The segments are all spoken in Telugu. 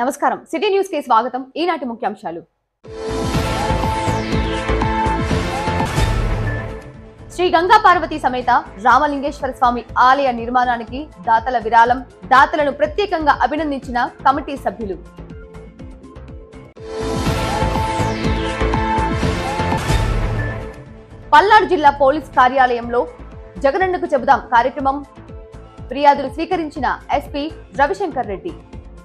నమస్కారం సిటీ న్యూస్ కి స్వాగతం ఈనాటి ముఖ్యాంశాలు శ్రీ గంగా పార్వతి సమేత రామలింగేశ్వర స్వామి ఆలయ నిర్మాణానికి దాతల విరాళం దాతలను ప్రత్యేకంగా అభినందించిన కమిటీ సభ్యులు పల్నాడు జిల్లా పోలీస్ కార్యాలయంలో జగనన్నకు చెబుదాం కార్యక్రమం ఫిర్యాదులు స్వీకరించిన ఎస్పీ రవిశంకర్ రెడ్డి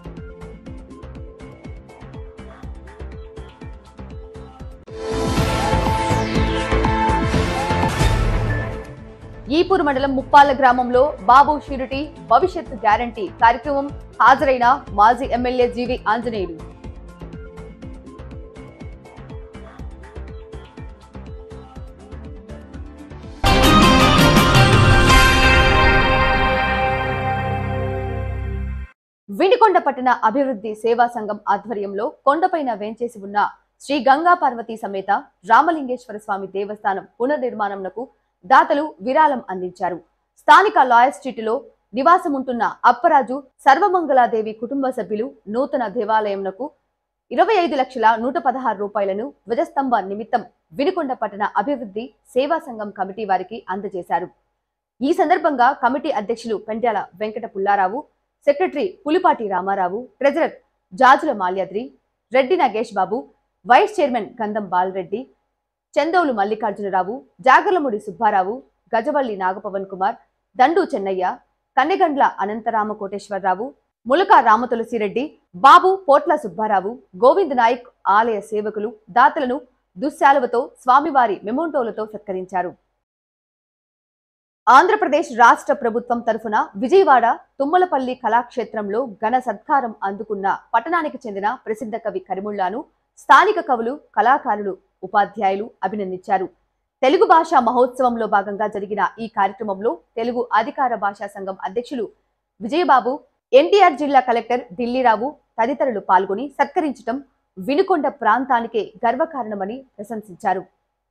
ఈపూర్ మండలం ముప్పాల గ్రామంలో బాబు షూరిటీ భవిష్యత్తు గ్యారంటీ కార్యక్రమం హాజరైన మాజీ ఎమ్మెల్యే జీవి ఆంజనేయులు వినికొండ పట్టణ అభివృద్ధి సేవా సంఘం ఆధ్వర్యంలో కొండపైన వేంచేసి ఉన్న శ్రీ గంగా పార్వతి సమేత రామలింగేశ్వర స్వామి దేవస్థానం పునర్నిర్మాణంకు దాతలు విరాళం అందించారు స్థానిక లాయర్ స్ట్రీట్లో నివాసం ఉంటున్న అప్పరాజు సర్వమంగళాదేవి కుటుంబ సభ్యులు నూతన దేవాలయంనకు ఇరవై ఐదు లక్షల నూట పదహారు రూపాయలను ధ్వజస్తంభ నిమిత్తం వినుకొండ పట్టణ అభివృద్ధి సేవా సంఘం కమిటీ వారికి అందజేశారు ఈ సందర్భంగా కమిటీ అధ్యక్షులు Pendyala Venkata Pullarao secretary Pulipati Ramarao treasurer Jajula Malyadri Reddy Nagesh Babu vice chairman Gandham Balareddy Chandolu Mallikarjunarao జాగర్లముడి Subbarao Gajavalli నాగపవన్ Kumar దండు చెన్నయ్య కన్నెగండ్ల అనంతరామ కోటేశ్వరరావు ములక రామతులసిరెడ్డి బాబు పోట్ల సుబ్బారావు గోవింద్ నాయక్ ఆలయ సేవకులు దాతలను దుశ్శాలువతో స్వామివారి మెమోంటోలతో సత్కరించారు ఆంధ్రప్రదేశ్ రాష్ట్ర ప్రభుత్వం తరఫున విజయవాడ తుమ్మలపల్లి కళాక్షేత్రంలో ఘన సత్కారం అందుకున్న పట్టణానికి చెందిన ప్రసిద్ధ కవి కరిముళ్లాను స్థానిక కవులు కళాకారులు ఉపాధ్యాయులు అభినందించారు తెలుగు భాషా మహోత్సవంలో భాగంగా జరిగిన ఈ కార్యక్రమంలో తెలుగు అధికార భాషా సంఘం అధ్యక్షులు విజయబాబు ఎన్టీఆర్ జిల్లా కలెక్టర్ ఢిల్లీరావు తదితరులు పాల్గొని సత్కరించడం వినుకొండ ప్రాంతానికే గర్వకారణమని ప్రశంసించారు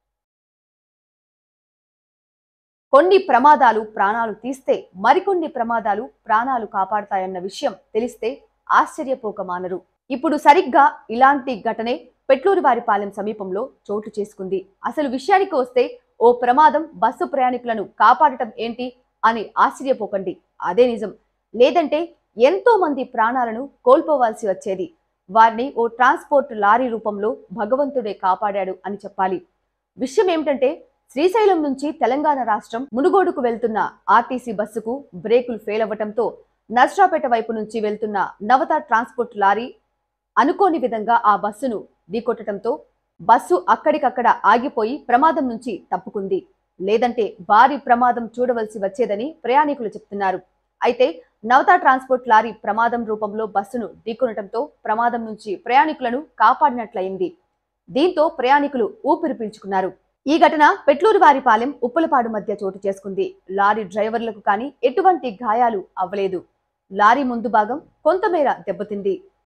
కొన్ని ప్రమాదాలు ప్రాణాలు తీస్తే మరికొన్ని ప్రమాదాలు ప్రాణాలు కాపాడతాయన్న విషయం తెలిస్తే ఆశ్చర్యపోక మానరు ఇప్పుడు సరిగ్గా ఇలాంటి ఘటనే పెట్లూరివారిపాలెం సమీపంలో చోటు చేసుకుంది అసలు విషయానికి వస్తే ఓ ప్రమాదం బస్సు ప్రయాణికులను కాపాడటం ఏంటి అని ఆశ్చర్యపోకండి అదే నిజం లేదంటే ఎంతో మంది ప్రాణాలను కోల్పోవాల్సి వచ్చేది వారిని ఓ ట్రాన్స్పోర్ట్ లారీ రూపంలో భగవంతుడే కాపాడాడు అని చెప్పాలి విషయం ఏమిటంటే శ్రీశైలం నుంచి తెలంగాణ రాష్ట్రం మునుగోడుకు వెళ్తున్న ఆర్టీసీ బస్సుకు బ్రేకులు ఫెయిల్ అవ్వటంతో నర్సరాపేట వైపు నుంచి వెళ్తున్న నవత ట్రాన్స్పోర్ట్ లారీ అనుకోని విధంగా ఆ బస్సును ఢీకొట్టడంతో బస్సు అక్కడికక్కడ ఆగిపోయి ప్రమాదం నుంచి తప్పుకుంది లేదంటే భారీ ప్రమాదం చూడవలసి వచ్చేదని ప్రయాణికులు చెప్తున్నారు అయితే నవత ట్రాన్స్పోర్ట్ లారీ ప్రమాదం రూపంలో బస్సును ఢీకొనటంతో ప్రమాదం నుంచి ప్రయాణికులను కాపాడినట్లయింది దీంతో ప్రయాణికులు ఊపిరి పీల్చుకున్నారు ఈ ఘటన పెట్లూరు వారిపాలెం ఉప్పలపాడు మధ్య చోటు చేసుకుంది లారీ డ్రైవర్లకు కానీ ఎటువంటి గాయాలు అవ్వలేదు లారీ ముందు భాగం కొంతమేర దెబ్బతింది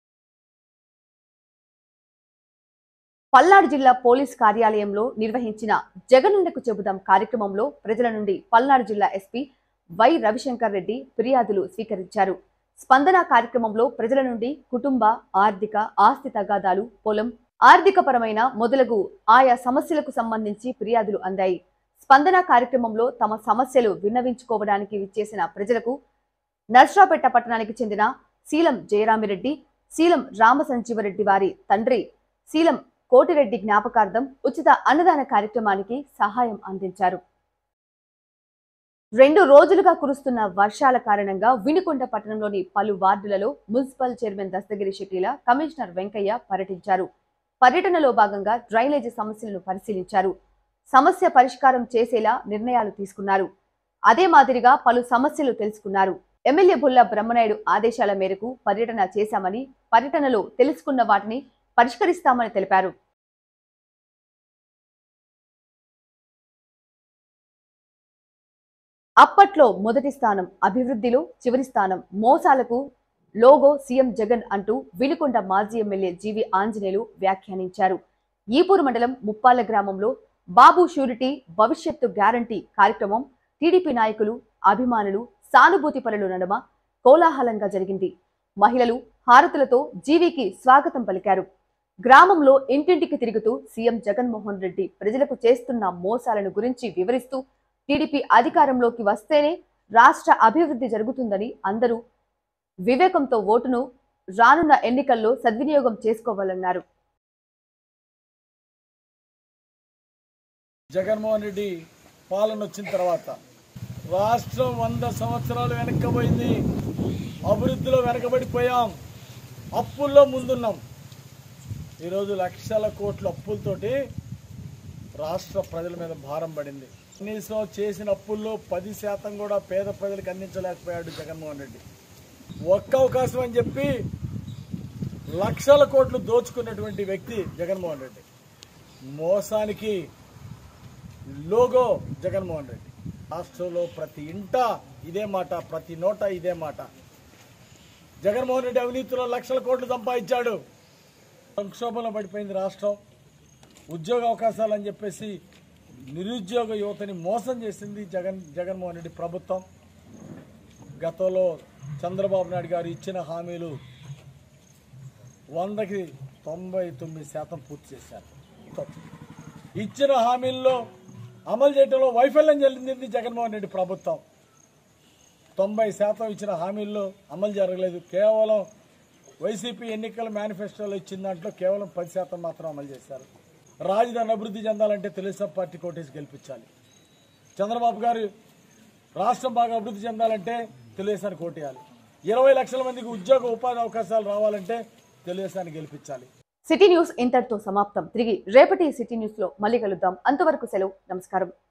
పల్నాడు జిల్లా పోలీస్ కార్యాలయంలో నిర్వహించిన జగనన్నకు చెబుదాం కార్యక్రమంలో ప్రజల నుండి పల్నాడు జిల్లా ఎస్పీ వై రవిశంకర్ రెడ్డి ఫిర్యాదులు స్వీకరించారు స్పందన కార్యక్రమంలో ప్రజల నుండి కుటుంబ ఆర్థిక ఆస్తి తగాదాలు పొలం ఆర్థికపరమైన మొదలగు ఆయా సమస్యలకు సంబంధించి ఫిర్యాదులు అందాయి స్పందన కార్యక్రమంలో తమ సమస్యలు విన్నవించుకోవడానికి విచ్చేసిన ప్రజలకు నర్సరాపేట పట్టణానికి చెందిన శీలం జయరామిరెడ్డి శీలం రామసంజీవరెడ్డి వారి తండ్రి శీలం కోటిరెడ్డి జ్ఞాపకార్థం ఉచిత అన్నదాన కార్యక్రమానికి సహాయం అందించారు రెండు రోజులుగా కురుస్తున్న వర్షాల కారణంగా వినుకొండ పట్టణంలోని పలు వార్డులలో మున్సిపల్ చైర్మన్ దస్తగిరి శెట్టిల కమిషనర్ వెంకయ్య పర్యటించారు పర్యటనలో భాగంగా డ్రైనేజీ సమస్యలను పరిశీలించారు సమస్య పరిష్కారం చేసేలా నిర్ణయాలు తీసుకున్నారు అదే మాదిరిగా పలు సమస్యలు తెలుసుకున్నారు ఎమ్మెల్యే బుల్ల బ్రహ్మనాయుడు ఆదేశాల మేరకు పర్యటన చేశామని పర్యటనలో తెలుసుకున్న వాటిని పరిష్కరిస్తామని తెలిపారు అప్పట్లో మొదటి స్థానం అభివృద్ధిలో చివరి స్థానం మోసాలకు లోగో సీఎం జగన్ అంటూ వినుకొండ మాజీ ఎమ్మెల్యే జీవి ఆంజనేయులు వ్యాఖ్యానించారు ఈపూరు మండలం ముప్పాల గ్రామంలో బాబు షూరిటీ భవిష్యత్తు గ్యారంటీ కార్యక్రమం టీడీపీ నాయకులు అభిమానులు సానుభూతి పనులు నడుమ కోలాహలంగా జరిగింది మహిళలు హారతులతో జీవికి స్వాగతం పలికారు గ్రామంలో ఇంటింటికి తిరుగుతూ సీఎం జగన్మోహన్ రెడ్డి ప్రజలకు చేస్తున్న మోసాలను గురించి వివరిస్తూ టీడీపీ అధికారంలోకి వస్తేనే రాష్ట్ర అభివృద్ధి జరుగుతుందని అందరూ వివేకంతో ఓటును రానున్న ఎన్నికల్లో సద్వినియోగం చేసుకోవాలన్నారు జగన్మోహన్ రెడ్డి పాలన వచ్చిన తర్వాత రాష్ట్రం వంద సంవత్సరాలు వెనక్కపోయింది అభివృద్ధిలో వెనకబడిపోయాం అప్పుల్లో ముందున్నాం ఈరోజు లక్షల కోట్ల అప్పులతోటి రాష్ట్ర ప్రజల మీద భారం పడింది కనీసం చేసిన అప్పుల్లో పది శాతం కూడా పేద ప్రజలకు అందించలేకపోయాడు జగన్మోహన్ రెడ్డి ఒక్క అవకాశం అని చెప్పి లక్షల కోట్లు దోచుకున్నటువంటి వ్యక్తి జగన్మోహన్ రెడ్డి మోసానికి లోగో జగన్మోహన్ రెడ్డి రాష్ట్రంలో ప్రతి ఇంట ఇదే మాట ప్రతి నోట ఇదే మాట జగన్మోహన్ రెడ్డి అవినీతిలో లక్షల కోట్లు సంపాదించాడు సంక్షోభంలో పడిపోయింది రాష్ట్రం ఉద్యోగ అవకాశాలు అని చెప్పేసి నిరుద్యోగ యువతని మోసం చేసింది జగన్ జగన్మోహన్ రెడ్డి ప్రభుత్వం గతంలో చంద్రబాబు నాయుడు గారు ఇచ్చిన హామీలు వందకి తొంభై తొమ్మిది శాతం పూర్తి చేశారు ఇచ్చిన హామీల్లో అమలు చేయడంలో వైఫల్యం చెందింది జగన్మోహన్ రెడ్డి ప్రభుత్వం తొంభై శాతం ఇచ్చిన హామీల్లో అమలు జరగలేదు కేవలం వైసీపీ ఎన్నికల మేనిఫెస్టోలో ఇచ్చిన దాంట్లో కేవలం పది శాతం మాత్రం అమలు చేశారు రాజధాని అభివృద్ధి చెందాలంటే తెలుగుదేశం పార్టీ కోటేసి గెలిపించాలి చంద్రబాబు గారు రాష్ట్రం బాగా అభివృద్ధి చెందాలంటే తెలుగుదేశానికి కోటేయాలి ఇరవై లక్షల మందికి ఉద్యోగ ఉపాధి అవకాశాలు రావాలంటే తెలుగుదేశాన్ని గెలిపించాలి సిటీ న్యూస్ ఇంతటితో సమాప్తం తిరిగి రేపటి సిటీ న్యూస్ లో మళ్ళీ కలుద్దాం అంతవరకు సెలవు నమస్కారం